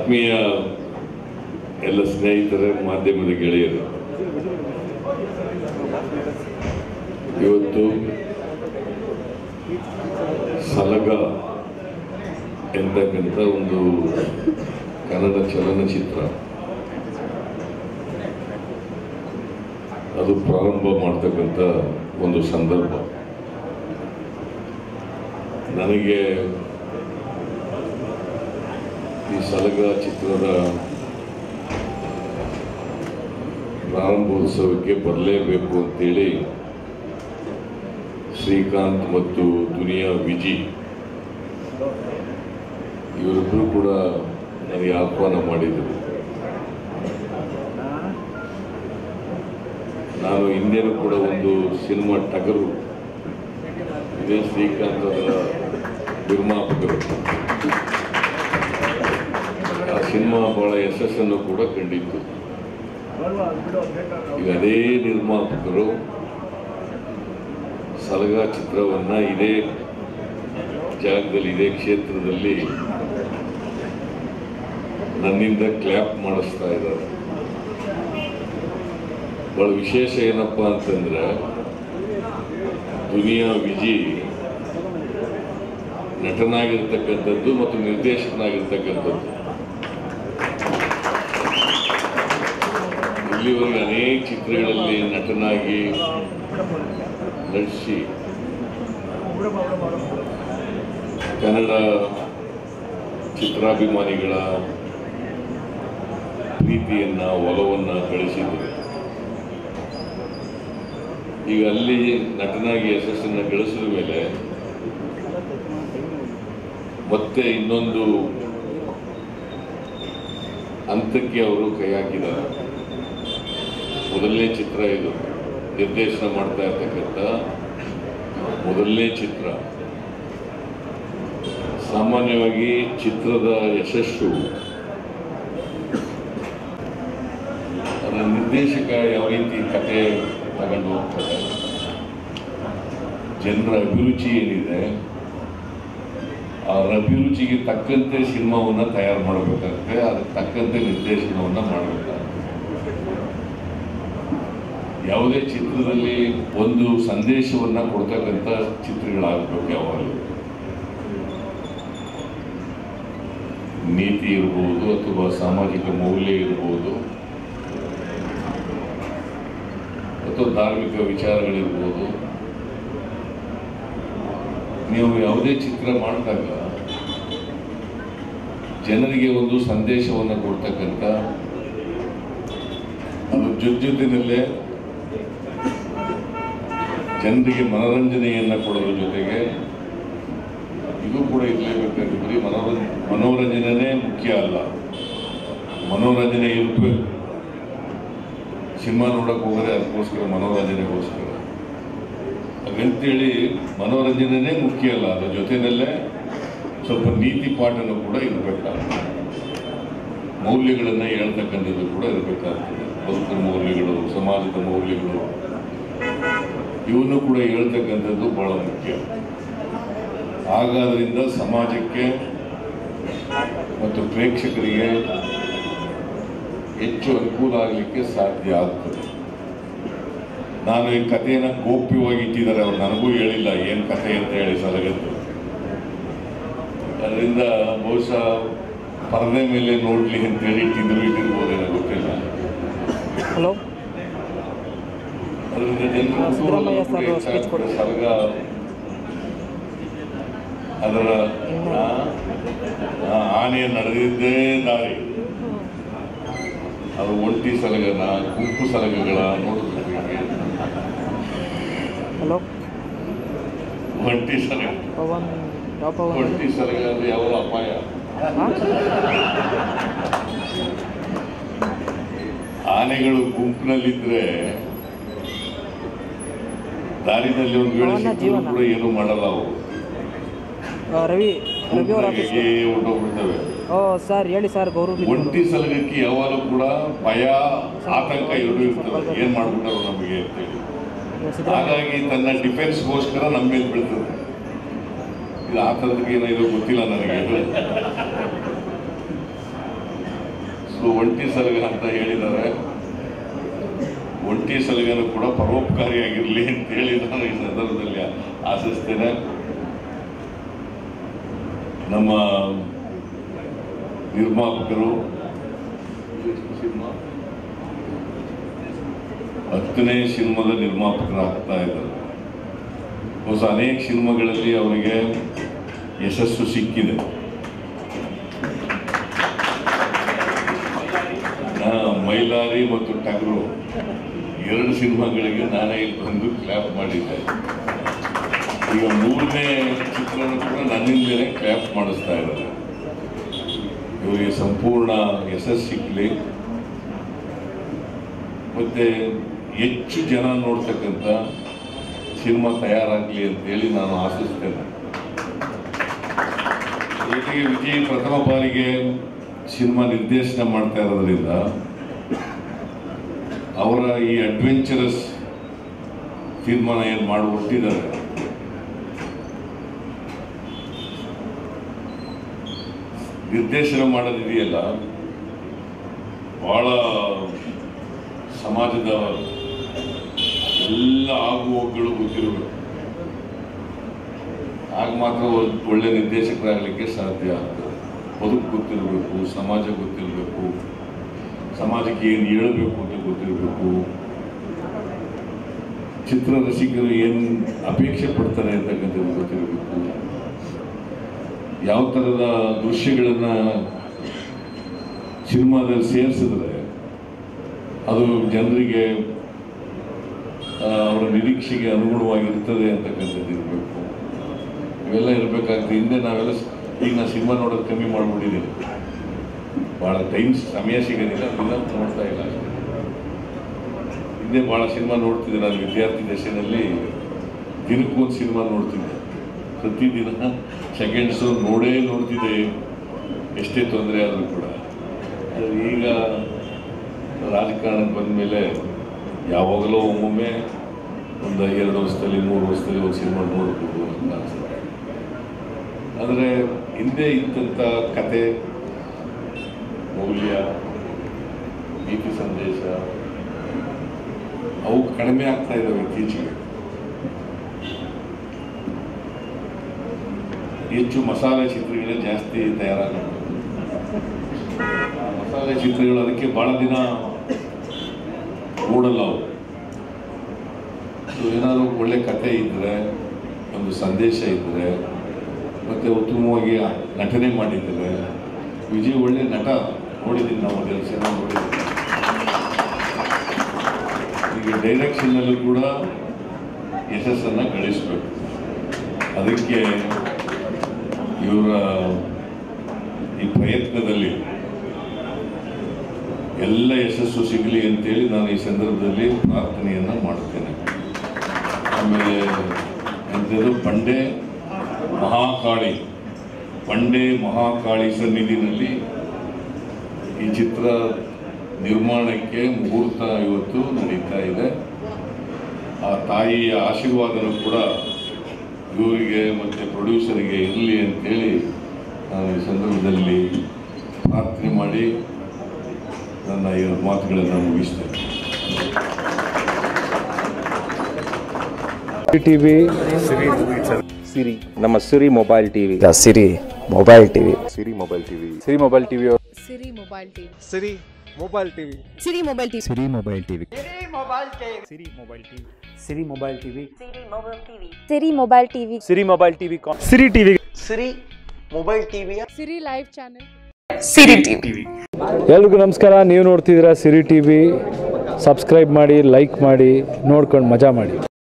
ಆತ್ಮೀಯ ಎಲ್ಲ ಸ್ನೇಹಿತರೆ ಮಾಧ್ಯಮದ ಗೆಳೆಯರು ಇವತ್ತು ಸಲಗ ಎಂತಕ್ಕಂಥ ಒಂದು ಕನ್ನಡ ಚಲನಚಿತ್ರ ಅದು ಪ್ರಾರಂಭ ಮಾಡ್ತಕ್ಕಂಥ ಒಂದು ಸಂದರ್ಭ ನನಗೆ ಈ ಸಲಗ ಚಿತ್ರದ ಪ್ರಾರಂಭೋತ್ಸವಕ್ಕೆ ಬರಲೇಬೇಕು ಅಂತೇಳಿ ಶ್ರೀಕಾಂತ್ ಮತ್ತು ದುನಿಯಾ ವಿಜಿ ಇವರಿಬ್ಬರು ಕೂಡ ನನಗೆ ಆಹ್ವಾನ ಮಾಡಿದರು ನಾನು ಹಿಂದೆನೂ ಕೂಡ ಒಂದು ಸಿನಿಮಾ ಟಗರು ಇದೇ ಶ್ರೀಕಾಂತ್ ಅವರ ನಿರ್ಮಾಪಕರು ಆ ಸಿನಿಮಾ ಬಹಳ ಯಶಸ್ಸನ್ನು ಕೂಡ ಕಂಡಿತ್ತು ಈಗ ಅದೇ ನಿರ್ಮಾಪಕರು ಸಲಗ ಚಿತ್ರವನ್ನ ಇದೇ ಜಾಗದಲ್ಲಿ ಇದೇ ಕ್ಷೇತ್ರದಲ್ಲಿ ನನ್ನಿಂದ ಕ್ಲ್ಯಾಪ್ ಮಾಡಿಸ್ತಾ ಇದ್ದಾರೆ ಬಹಳ ವಿಶೇಷ ಏನಪ್ಪ ಅಂತಂದ್ರೆ ದುನಿಯಾ ವಿಜಿ ನಟನಾಗಿರ್ತಕ್ಕಂಥದ್ದು ಮತ್ತು ನಿರ್ದೇಶಕನಾಗಿರ್ತಕ್ಕಂಥದ್ದು ಇಲ್ಲಿವರೆಗೆ ಅನೇಕ ಚಿತ್ರಗಳಲ್ಲಿ ನಟನಾಗಿ ನಟಿಸಿ ಕನ್ನಡ ಚಿತ್ರಾಭಿಮಾನಿಗಳ ಪ್ರೀತಿಯನ್ನ ಒಲವನ್ನ ಗಳಿಸಿದರು ಈಗ ಅಲ್ಲಿ ನಟನಾಗಿ ಯಶಸ್ಸನ್ನ ಗಳಿಸಿದ ಮೇಲೆ ಮತ್ತೆ ಇನ್ನೊಂದು ಹಂತಕ್ಕೆ ಅವರು ಕೈ ಹಾಕಿದ್ದಾರೆ ಮೊದಲನೇ ಚಿತ್ರ ಇದು ನಿರ್ದೇಶನ ಮಾಡ್ತಾ ಇರ್ತಕ್ಕಂಥ ಮೊದಲನೇ ಚಿತ್ರ ಸಾಮಾನ್ಯವಾಗಿ ಚಿತ್ರದ ಯಶಸ್ಸು ಅದರ ನಿರ್ದೇಶಕ ಯಾವ ರೀತಿ ಕತೆ ತಗೊಂಡು ಹೋಗ್ತಾರೆ ಜನರ ಅಭಿರುಚಿ ಏನಿದೆ ಆ ಅಭಿರುಚಿಗೆ ತಕ್ಕಂತೆ ಸಿನಿಮಾವನ್ನ ತಯಾರು ಮಾಡಬೇಕಾಗುತ್ತೆ ಅದಕ್ಕೆ ತಕ್ಕಂತೆ ನಿರ್ದೇಶನವನ್ನ ಮಾಡಬೇಕಾಗುತ್ತೆ ಯಾವುದೇ ಚಿತ್ರದಲ್ಲಿ ಒಂದು ಸಂದೇಶವನ್ನ ಕೊಡ್ತಕ್ಕಂಥ ಚಿತ್ರಗಳಾಗಬೇಕು ಯಾವಾಗಲೂ ನೀತಿ ಇರ್ಬೋದು ಅಥವಾ ಸಾಮಾಜಿಕ ಮೌಲ್ಯ ಇರ್ಬೋದು ಅಥವಾ ಧಾರ್ಮಿಕ ವಿಚಾರಗಳಿರ್ಬೋದು ನೀವು ಯಾವುದೇ ಚಿತ್ರ ಮಾಡಿದಾಗ ಜನರಿಗೆ ಒಂದು ಸಂದೇಶವನ್ನು ಕೊಡ್ತಕ್ಕಂಥ ಅದು ಜೊತೆ ಜೊತೆಯಲ್ಲೇ ಜನರಿಗೆ ಮನೋರಂಜನೆಯನ್ನು ಕೊಡೋದ್ರ ಜೊತೆಗೆ ಇದು ಕೂಡ ಇರಲೇಬೇಕಾದ್ರೆ ಬರೀ ಮನೋರಂಜನೆ ಮನೋರಂಜನೆ ಮುಖ್ಯ ಅಲ್ಲ ಮನೋರಂಜನೆ ಇರಬೇಕು ಸಿನಿಮಾ ನೋಡಕ್ಕೆ ಹೋದರೆ ಅದಕ್ಕೋಸ್ಕರ ಮನೋರಂಜನೆಗೋಸ್ಕರ ಹಾಗಂತೇಳಿ ಮನೋರಂಜನೆ ಮುಖ್ಯ ಅಲ್ಲ ಅದ್ರ ಜೊತೆಯಲ್ಲೇ ಸ್ವಲ್ಪ ನೀತಿ ಪಾಠನೂ ಕೂಡ ಇರಬೇಕಾಗ್ತದೆ ಮೌಲ್ಯಗಳನ್ನು ಹೇಳ್ತಕ್ಕಂಥದ್ದು ಕೂಡ ಇರಬೇಕಾಗ್ತದೆ ಬದುಕಿನ ಮೌಲ್ಯಗಳು ಸಮಾಜದ ಮೌಲ್ಯಗಳು ಇವನ್ನು ಕೂಡ ಹೇಳ್ತಕ್ಕಂಥದ್ದು ಬಹಳ ಮುಖ್ಯ ಹಾಗಾದ್ರಿಂದ ಸಮಾಜಕ್ಕೆ ಮತ್ತು ಪ್ರೇಕ್ಷಕರಿಗೆ ಹೆಚ್ಚು ಅನುಕೂಲ ಆಗಲಿಕ್ಕೆ ಸಾಧ್ಯ ಆಗ್ತದೆ ನಾನು ಈ ಕಥೆಯನ್ನು ಗೌಪ್ಯವಾಗಿ ಇಟ್ಟಿದ್ದಾರೆ ಅವ್ರು ನನಗೂ ಹೇಳಿಲ್ಲ ಏನು ಕಥೆ ಅಂತ ಹೇಳಿ ಸಲಗದ್ದು ಅದರಿಂದ ಬಹುಶಃ ಪರದೆ ಮೇಲೆ ನೋಡ್ಲಿ ಅಂತೇಳಿ ಇಟ್ಟಿದ್ರು ಇಟ್ಟಿರ್ಬೋದೇನೋ ಗೊತ್ತಿಲ್ಲ ಹಲೋ ಅದರಿಂದ ಜನರು ಸಿದ್ದರಾಮಯ್ಯ ಸರ್ ಕುತೂಹಲ ಸ್ಪೀಚ್ ಕೊಡಿ. ಸಲಗ ಅದರ ಆ, ಆ ಆನೆ ನಡೆದಿದ್ದೇ ದಾರಿ ಅದು ಒಂಟಿ ಸಲಗನ ಗುಂಪು ಸಲಗಗಳ ನೋಡಬೇಕು ಹೀಗೆ. ಹಲೋ ಒಂಟಿ ಸಲಗ ಪವನ್ ಯಾವ ಪವನ್ ಒಂಟಿ ಸಲಗ ಅಂದ್ರೆ ಯಾವ ಅಪಾಯ ಹಾಂ ಆನೆಗಳು ಗುಂಪಿನಲ್ಲಿದ್ರೆ ದಾರಿನಲ್ಲಿ ಒಂದು ವೇಳೆ ಅವನ ಸಿಕ್ಕರೂ ಜೀವನ. ಕೂಡ ಏನು ಮಾಡಲ್ಲ ಅವು ರವಿ ರವಿ ಅವ್ರ ಆಫೀಸ್ ಗುಂಪಿನಾಗೆ ಹೊರ್ಟೋಗ್ಬಿಡ್ತವೆ ಓ ಸರ್ ಹೇಳಿ ಸರ್ ಗೌರವ್ ಒಂಟಿ ಸಲಗಕ್ಕೆ ಯಾವಾಗಲೂ ಕೂಡ ಭಯ ಆತಂಕ ಎರಡೂ ಇರ್ತವೆ ಏನ್ ಮಾಡ್ಬಿಟ್ಟಾರ ನಮಗೆ ಅಂತೇಳಿ ಸಿದ್ದರಾಮಯ್ಯ ಹಾಗಾಗಿ ತನ್ನ ಡಿಫೆನ್ಸ್ಗೋಸ್ಕರ ನಮ್ಮ ಮೇಲೆ ಬೀಳ್ತದೆ ಇದು ಆ ಥರದಕ್ಕೆ ಏನೋ ಇದು ಗೊತ್ತಿಲ್ಲ ನನಗೆ ಸೊ ಒಂಟಿ ಸಲಗ ಅಂತ ಹೇಳಿದ್ದಾರೆ ಒಂಟಿ ಸಲಗನು ಕೂಡ ಪರೋಪಕಾರಿಯಾಗಿರಲಿ ಅಂತ ಹೇಳಿ ನಾನು ಈ ಸಂದರ್ಭದಲ್ಲಿ ಆಶಿಸ್ತೇನೆ ನಮ್ಮ ನಿರ್ಮಾಪಕರು ಹತ್ತನೇ ಸಿನಿಮಾದ ನಿರ್ಮಾಪಕರಾಗ್ತಾ ಇದ್ದಾರೆ ಹೊಸ ಅನೇಕ ಸಿನಿಮಾಗಳಲ್ಲಿ ಅವರಿಗೆ ಯಶಸ್ಸು ಸಿಕ್ಕಿದೆ ನಾ- ಮೈಲಾರಿ ಮತ್ತು ಟಗರು ಎರಡು ಸಿನಿಮಾಗಳಿಗೆ ನಾನೇ ಇಲ್ಲಿ ಬಂದು ಕ್ಲ್ಯಾಪ್ ಮಾಡಿದ್ದೆ ಈಗ ಮೂರನೇ ಚಿತ್ರನೂ ಕೂಡ ನನ್ನಿಂದಲೇ ಕ್ಲ್ಯಾಪ್ ಮಾಡಿಸ್ತಾ ಇದ್ದಾರೆ ಇವರಿಗೆ ಸಂಪೂರ್ಣ ಯಶಸ್ಸು ಸಿಕ್ಕಲಿ ಮತ್ತೆ ಹೆಚ್ಚು ಜನ ನೋಡ್ತಕ್ಕಂಥ ಸಿನಿಮಾ ತಯಾರಾಗಲಿ ಅಂತೇಳಿ ನಾನು ಆಶಿಸ್ತೇನೆ ಜೊತೆಗೆ ವಿಜಯ್ ಪ್ರಥಮ ಬಾರಿಗೆ ಸಿನಿಮಾ ನಿರ್ದೇಶನ ಮಾಡ್ತಾ ಇರೋದ್ರಿಂದ ಅವರ ಈ ಅಡ್ವೆಂಚರಸ್ ತೀರ್ಮಾನ ಏನು ಮಾಡಿ ಹೊರಟಿದ್ದಾರೆ ನಿರ್ದೇಶನ ಮಾಡೋದಿದೆಯಲ್ಲ ಬಹಳ ಸಮಾಜದ ಎಲ್ಲ ಆಗುಹೋಗುಗಳು ಗೊತ್ತಿರಬೇಕು ಆಗ ಮಾತ್ರ ಒ- ಒಳ್ಳೆ ನಿರ್ದೇಶಕರಾಗಲಿಕ್ಕೆ ಸಾಧ್ಯ ಆಗ್ತದೆ ಬದುಕು ಗೊತ್ತಿರಬೇಕು ಸಮಾಜ ಗೊತ್ತಿರಬೇಕು ಸಮಾಜಕ್ಕೆ ಏನು ಹೇಳಬೇಕು ಅಂತ ಗೊತ್ತಿರಬೇಕು ಚಿತ್ರ ರಸಿಕರು ಏನು ಅಪೇಕ್ಷೆ ಪಡ್ತಾರೆ ಅಂತಕ್ಕಂಥದ್ದು ಗೊತ್ತಿರಬೇಕು ಯಾವ ಥರದ ದೃಶ್ಯಗಳನ್ನು ಸಿನಿಮಾದಲ್ಲಿ ಸೇರಿಸಿದ್ರೆ ಅದು ಜನರಿಗೆ ಆ, ಅವರ ನಿರೀಕ್ಷೆಗೆ ಅನುಗುಣವಾಗಿರ್ತದೆ ಅಂತಕ್ಕಂಥದ್ದು ಇರಬೇಕು ಇವೆಲ್ಲ ಇರಬೇಕಾಗ್ತದೆ ಹಿಂದೆ ನಾವೆಲ್ಲ ಸ್- ಈಗ ನಾನು ಸಿನಿಮಾ ನೋಡೋದು ಕಮ್ಮಿ ಮಾಡಿಬಿಟ್ಟಿದ್ದೀನಿ ಭಾಳ ಟೈಮ್ ಸಮಯ ಸಿಗೋದಿಲ್ಲ ಫಿಲಮ್ ನೋಡ್ತಾ ಇಲ್ಲ ಅಷ್ಟೇ ಹಿಂದೆ ಭಾಳ ಸಿನಿಮಾ ನೋಡ್ತಿದ್ದೆ ನಾನು ವಿದ್ಯಾರ್ಥಿ ದಶೆಯಲ್ಲಿ ದಿನಕ್ಕೂ ಒಂದು ಸಿನಿಮಾ ನೋಡ್ತಿದ್ದೆ ಪ್ರತಿದಿನ ಸೆಕೆಂಡ್ ಶೋ ನೋಡೇ ನೋಡ್ತಿದ್ದೆ ಎಷ್ಟೇ ತೊಂದರೆ ಆದರೂ ಕೂಡ ಆದರೆ ಈಗ ರಾಜಕಾರಣಕ್ಕೆ ಬಂದ ಮೇಲೆ ಯಾವಾಗಲೂ ಒಮ್ಮೊಮ್ಮೆ ಒಂದು ಎರಡು ವರ್ಷದಲ್ಲಿ ಮೂರು ವರ್ಷದಲ್ಲಿ ಒಂದು ಸಿನಿಮಾ ನೋಡ್ಬೋದು ಅಂತ ಅನ್ಸುತ್ತೆ ಆದರೆ ಹಿಂದೆ ಇದ್ದಂಥ ಕತೆ ಮೌಲ್ಯ ನೀತಿ ಸಂದೇಶ ಅವು ಕಡಿಮೆ ಆಗ್ತಾ ಇದ್ದಾವೆ ಇತ್ತೀಚೆಗೆ ಹೆಚ್ಚು ಮಸಾಲೆ ಚಿತ್ರಗಳೇ ಜಾಸ್ತಿ ತಯಾರಾಗಬೇಕು ಮಸಾಲೆ ಚಿತ್ರಗಳು ಅದಕ್ಕೆ ಬಹಳ ದಿನ ಓಡಲ್ಲ ಅವು ಸೊ ಏನಾದರೂ ಒಳ್ಳೆ ಕತೆ ಇದ್ದರೆ ಒಂದು ಸಂದೇಶ ಇದ್ದರೆ ಮತ್ತು ಉತ್ತಮವಾಗಿ ನಟನೆ ಮಾಡಿದ್ದಾರೆ ವಿಜಯ್ ಒಳ್ಳೆ ನಟ ನೋಡಿದ್ದೀನಿ ನಾವು ಅದೆಲ್ಲ ಚೆನ್ನಾಗಿ ನೋಡಿದ್ದೀವಿ ಈಗ ಡೈರೆಕ್ಷನ್ನಲ್ಲೂ ಕೂಡ ಯಶಸ್ಸನ್ನು ಗಳಿಸಬೇಕು ಅದಕ್ಕೆ ಇವರ ಈ ಪ್ರಯತ್ನದಲ್ಲಿ ಎಲ್ಲ ಯಶಸ್ಸು ಸಿಗಲಿ ಅಂತೇಳಿ ನಾನು ಈ ಸಂದರ್ಭದಲ್ಲಿ ಪ್ರಾರ್ಥನೆಯನ್ನು ಮಾಡುತ್ತೇನೆ ಆಮೇಲೆ ಎಂಥದ್ದು ಬಂಡೆ ಮಹಾಕಾಳಿ ಬಂಡೆ ಮಹಾಕಾಳಿ ಸನ್ನಿಧಿನಲ್ಲಿ ಈ ಚಿತ್ರ ನಿರ್ಮಾಣಕ್ಕೆ ಮುಹೂರ್ತ ಇವತ್ತು ನಡೀತಾ ಇದೆ ಆ ತಾಯಿಯ ಆಶೀರ್ವಾದನೂ ಕೂಡ ಇವರಿಗೆ ಮತ್ತು ಪ್ರೊಡ್ಯೂಸರಿಗೆ ಇರಲಿ ಅಂತೇಳಿ ನಾನು ಈ ಸಂದರ್ಭದಲ್ಲಿ ಪ್ರಾರ್ಥನೆ ಮಾಡಿ ನನ್ನ ಈ ಮಾತುಗಳನ್ನು ಮುಗಿಸ್ತೇನೆ ಟಿವಿ ಸಿರಿ ನಮ್ಮ Siri mobile TV Siri mobile TV Siri mobile TV Siri mobile TV Siri mobile TV Siri mobile TV Siri mobile TV Siri mobile TV Siri mobile TV Siri mobile TV Siri mobile TV Siri mobile TV Siri TV Siri mobile ಟಿವಿಯ ಸಿರಿ ಲೈವ್ ಚಾನೆಲ್ ಎಲ್ರಿಗೂ ನಮಸ್ಕಾರ ನೀವು ನೋಡ್ತಿದ್ದೀರಾ ಸಿರಿ ಟಿವಿ ಸಬ್ಸ್ಕ್ರೈಬ್ ಮಾಡಿ like ಮಾಡಿ ನೋಡ್ಕೊಂಡು ಮಜಾ ಮಾಡಿ